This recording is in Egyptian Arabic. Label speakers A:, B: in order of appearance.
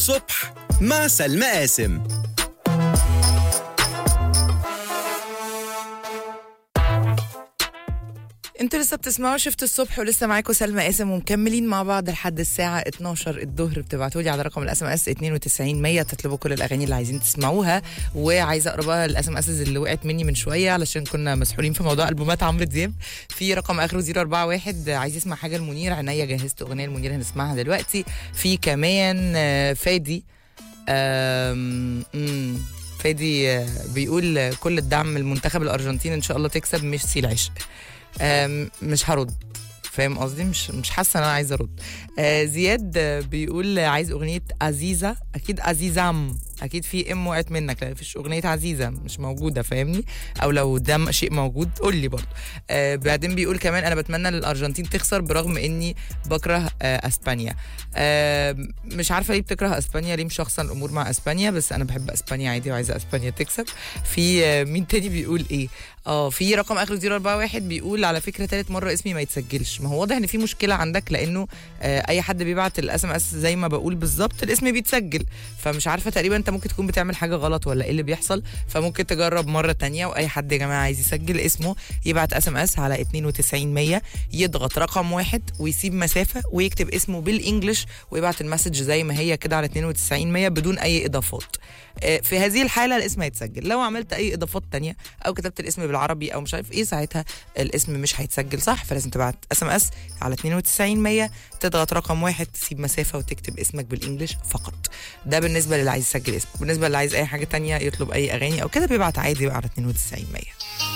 A: الصبح مع سلمى قاسم
B: انتوا لسه بتسمعوا شفت الصبح ولسه معاكم سلمى قاسم ومكملين مع بعض لحد الساعة 12 الظهر بتبعتوا لي على رقم الاس ام اس 92 100 تطلبوا كل الاغاني اللي عايزين تسمعوها وعايزة اقرا بقى الاس ام اس اللي وقعت مني من شوية علشان كنا مسحولين في موضوع البومات عمرو دياب في رقم اخره 041 عايز يسمع حاجة لمنير عينيا جهزت اغنية لمنير هنسمعها دلوقتي في كمان آه، فادي آم، مم، فادي آه، بيقول آه، كل الدعم المنتخب الارجنتين ان شاء الله تكسب ميسي العشق آم، مش هرد فاهم قصدي مش مش حاسه ان انا عايزه ارد آه زياد آه، بيقول عايز اغنيه عزيزه اكيد عزيزام اكيد في ام وقعت منك لان مفيش اغنيه عزيزه مش موجوده فاهمني او لو ده شيء موجود قول لي برضه آه بعدين بيقول كمان انا بتمنى للارجنتين تخسر برغم اني بكره آه اسبانيا آه مش عارفه ليه بتكره اسبانيا ليه مشخصن الامور مع اسبانيا بس انا بحب اسبانيا عادي وعايزه اسبانيا تكسب في آه مين تاني بيقول ايه اه في رقم اخره 041 بيقول على فكره ثالث مره اسمي ما يتسجلش ما هو واضح ان في مشكله عندك لانه آه اي حد بيبعت الاس ام اس زي ما بقول بالظبط الاسم بيتسجل فمش عارفه تقريبا انت ممكن تكون بتعمل حاجه غلط ولا ايه اللي بيحصل فممكن تجرب مره تانية واي حد يا جماعه عايز يسجل اسمه يبعت اس ام اس على 92 100 يضغط رقم واحد ويسيب مسافه ويكتب اسمه بالانجلش ويبعت المسج زي ما هي كده على 92 100 بدون اي اضافات آه، في هذه الحاله الاسم هيتسجل لو عملت اي اضافات تانية او كتبت الاسم بالعربي او مش عارف ايه ساعتها الاسم مش هيتسجل صح فلازم تبعت اس ام اس على 92 100 تضغط رقم واحد تسيب مسافه وتكتب اسمك بالانجلش فقط ده بالنسبه للي عايز يسجل اسمه بالنسبه للي عايز اي حاجه تانية يطلب اي اغاني او كده بيبعت عادي بقى على 92 100